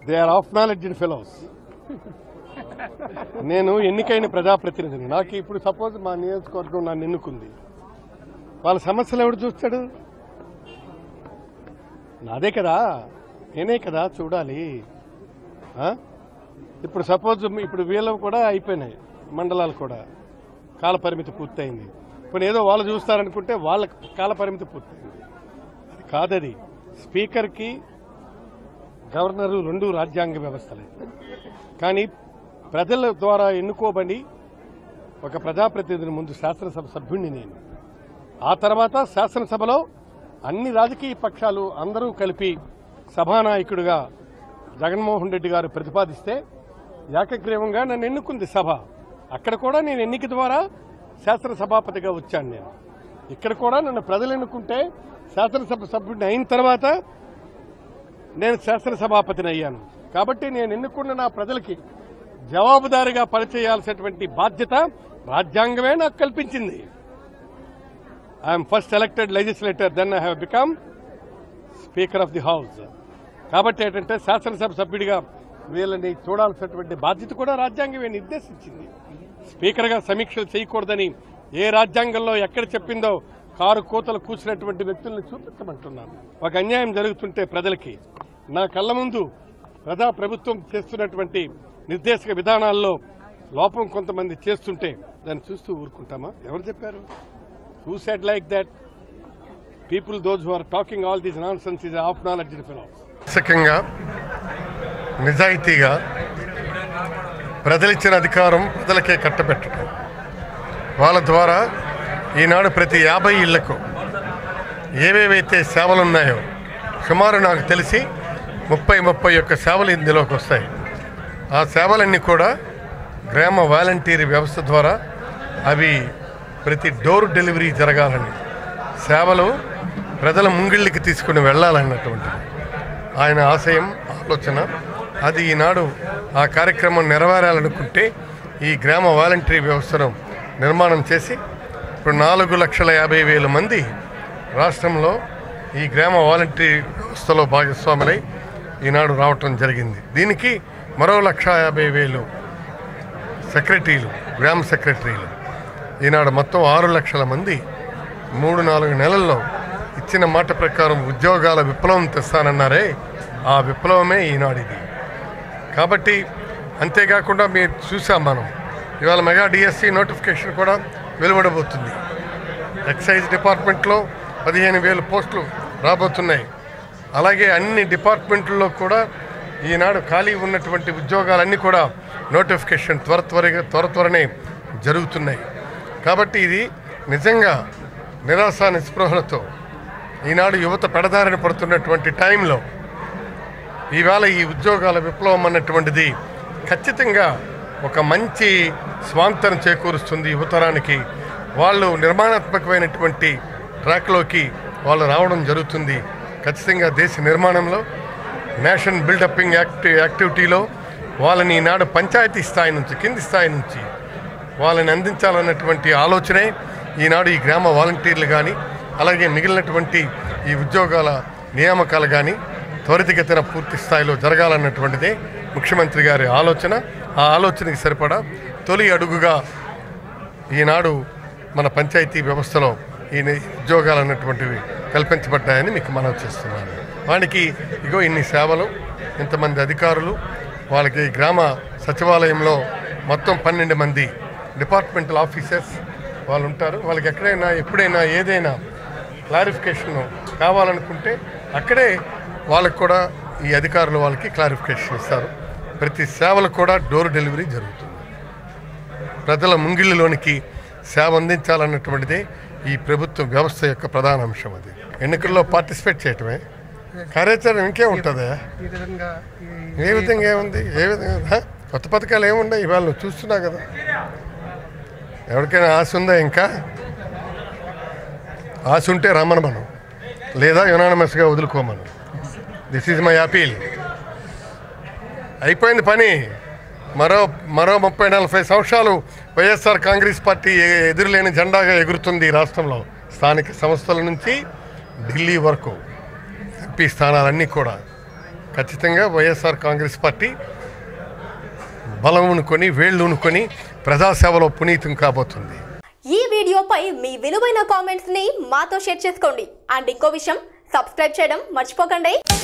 They are of knowledge fellows నేను ఎన్నికైన ప్రజాప్రతినిధిని నాకు ఇప్పుడు సపోజ్ మా నియోజకవర్గం నన్ను ఎన్నుకుంది వాళ్ళ సమస్యలు ఎవడు చూస్తాడు నాదే కదా నేనే కదా చూడాలి ఆ? ఇప్పుడు సపోజ్ ఇప్పుడు వీళ్ళవి కూడా అయిపోయినాయి మండలాలు కూడా కాలపరిమితి పూర్తయింది ఇప్పుడు ఏదో వాళ్ళు చూస్తారనుకుంటే వాళ్ళ కాలపరిమితి పూర్తయింది అది కాదది స్పీకర్కి గవర్నరు రెండు రాజ్యాంగ వ్యవస్థలే కానీ ప్రజల ద్వారా ఎన్నుకోబడి ఒక ప్రజాప్రతినిధిని ముందు శాసనసభ సభ్యుడిని నేను ఆ తర్వాత శాసనసభలో అన్ని రాజకీయ పక్షాలు అందరూ కలిపి సభానాయకుడిగా జగన్మోహన్ రెడ్డి గారు ప్రతిపాదిస్తే ఏకగ్రీవంగా నన్ను ఎన్నుకుంది సభ అక్కడ కూడా నేను ఎన్నిక ద్వారా శాసనసభాపతిగా వచ్చాను నేను ఇక్కడ కూడా నన్ను ప్రజలు ఎన్నుకుంటే శాసనసభ సభ్యుడిని అయిన తర్వాత నేను శాసనసభాపతిని అయ్యాను కాబట్టి నేను ఎన్నుకున్న నా ప్రజలకి జవాబుదారీగా పనిచేయాల్సినటువంటి బాధ్యత రాజ్యాంగమే నాకు కల్పించింది I'm first elected legislator then I have become speaker of the house కాబట్టి ఏంటంటే శాసనసభ సభ్యుడిగా వీళ్ళని చూడాల్సినటువంటి బాధ్యత కూడా రాజ్యాంగమే నిర్దేశించింది స్పీకర్గా సమీక్షలు చేయకూడదని ఏ రాజ్యాంగంలో ఎక్కడ చెప్పిందో కారు కూతలు కూసినటువంటి వ్యక్తుల్ని చూపించమంటున్నాను ఒక అన్యాయం జరుగుతుంటే ప్రజలకి నా కళ్ళ ముందు ప్రజా ప్రభుత్వం చేస్తున్నటువంటి నిర్దేశక విధానాల్లో లోపం కొంతమంది చేస్తుంటే దాన్ని చూస్తూ ఊరుకుంటామా ఎవరు చెప్పారు who said like that people those who are talking all these nonsense is of knowledge fellows మానసికంగా నిజాయితీగా ప్రజలిచ్చిన అధికారం ప్రజలకే కట్టబెట్టడం వాళ్ళ ద్వారా ఈనాడు ప్రతి యాభై ఇళ్లకు ఏవేవైతే సేవలు ఉన్నాయో సుమారు నాకు తెలిసి ముప్పై ముప్పై ఒక్క సేవలు ఇందులోకి వస్తాయి ఆ సేవలన్నీ కూడా గ్రామ వాలంటీర్ వ్యవస్థ ద్వారా అవి ప్రతి డోర్ డెలివరీ జరగాలని సేవలు ప్రజల ముంగిళ్ళకి తీసుకుని వెళ్ళాలన్నటువంటిది ఆయన ఆశయం ఆలోచన అది ఈనాడు ఆ కార్యక్రమం నెరవేరాలనుకుంటే ఈ గ్రామ వాలంటరీ వ్యవస్థను నిర్మాణం చేసి ఇప్పుడు నాలుగు లక్షల యాభై వేల మంది రాష్ట్రంలో ఈ గ్రామ వాలంటరీ వ్యవస్థలో భాగస్వాములై ఈనాడు రావటం జరిగింది దీనికి మరో లక్ష యాభై వేలు సెక్రటరీలు గ్రామ సెక్రటరీలు ఈనాడు మొత్తం ఆరు లక్షల మంది మూడు నాలుగు నెలల్లో ఇచ్చిన మాట ప్రకారం ఉద్యోగాల విప్లవం తెస్తానన్నారే ఆ విప్లవమే ఈనాడు ఇది కాబట్టి అంతేకాకుండా మీరు చూసాం మనం ఇవాళ మెగా డిఎస్సి నోటిఫికేషన్ కూడా వెలువడబోతుంది ఎక్సైజ్ డిపార్ట్మెంట్లో పదిహేను వేల పోస్టులు రాబోతున్నాయి అలాగే అన్ని డిపార్ట్మెంట్లలో కూడా ఈనాడు ఖాళీ ఉన్నటువంటి ఉద్యోగాలన్నీ కూడా నోటిఫికేషన్ త్వర త్వరగా త్వర త్వరనే జరుగుతున్నాయి కాబట్టి ఇది నిజంగా నిరాశ నిస్పృహలతో ఈనాడు యువత పెడదారిన పడుతున్నటువంటి టైంలో ఈవేళ ఈ ఉద్యోగాల విప్లవం అన్నటువంటిది ఖచ్చితంగా ఒక మంచి స్వాంతరం చేకూరుస్తుంది యువతరానికి వాళ్ళు నిర్మాణాత్మకమైనటువంటి ట్రాక్లోకి వాళ్ళు రావడం జరుగుతుంది ఖచ్చితంగా దేశ నిర్మాణంలో నేషన్ బిల్డపింగ్ యాక్టి యాక్టివిటీలో వాళ్ళని ఈనాడు పంచాయతీ స్థాయి నుంచి కింది స్థాయి నుంచి వాళ్ళని అందించాలన్నటువంటి ఆలోచనే ఈనాడు ఈ గ్రామ వాలంటీర్లు కానీ అలాగే మిగిలినటువంటి ఈ ఉద్యోగాల నియామకాలు కానీ త్వరితగతిన పూర్తి స్థాయిలో జరగాలన్నటువంటిదే ముఖ్యమంత్రి గారి ఆలోచన ఆ ఆలోచనకి సరిపడా తొలి అడుగుగా ఈనాడు మన పంచాయతీ వ్యవస్థలో ఈ ని- ఉద్యోగాలు అన్నటువంటివి కల్పించబడ్డాయని మీకు మనవి చేస్తున్నాను వానికి ఇగో ఇన్ని సేవలు ఇంతమంది అధికారులు వాళ్ళకి గ్రామ సచివాలయంలో మొత్తం పన్నెండు మంది డిపార్ట్మెంటల్ ఆఫీసర్స్ వాళ్ళు ఉంటారు వాళ్ళకి ఎక్కడైనా ఎప్పుడైనా ఏదైనా క్లారిఫికేషన్ కావాలనుకుంటే అక్కడే వాళ్ళకు కూడా ఈ అధికారులు వాళ్ళకి క్లారిఫికేషన్ ఇస్తారు ప్రతి సేవలు కూడా డోర్ డెలివరీ జరుగుతుంది ప్రజల ముంగిళ్ళలోనికి సేవ అందించాలన్నటువంటిదే ఈ ప్రభుత్వ వ్యవస్థ యొక్క ప్రధాన అంశం అది ఎన్నికల్లో పార్టిసిపేట్ చేయటమే కార్యాచరణ ఇంకే ఉంటుందా ఈ విధంగా ఈ- ఏ విధంగా ఏముంది ఏ విధంగా హ? కొత్త పథకాలు ఏముండవు ఇవాళ నువ్వు చూస్తున్నావు కదా ఎవరికైనా ఆశ ఉందా ఇంకా ఆశ ఉంటే రమ్మను మనం లేదా యునానమస్గా వదులుకోమను దిస్ ఈజ్ మై అపీల్ అయిపోయింది పని మరో మరో ముప్పై నలభై సంవత్సరాలు వైఎస్ఆర్ కాంగ్రెస్ పార్టీ ఎ- ఎదురులేని జెండాగా ఎగురుతుంది ఈ రాష్ట్రంలో స్థానిక సంస్థల నుంచి ఢిల్లీ వరకు ఎంపీ స్థానాలన్నీ కూడా ఖచ్చితంగా వైఎస్ఆర్ కాంగ్రెస్ పార్టీ బలం ఉనుకొని వేళ్ళు ఉనుకొని ప్రజాసేవలో పునీతం కాబోతుంది ఈ వీడియోపై మీ విలువైన కామెంట్స్ ని మాతో షేర్ చేసుకోండి అండ్ ఇంకో విషయం సబ్స్క్రైబ్ చేయడం మర్చిపోకండి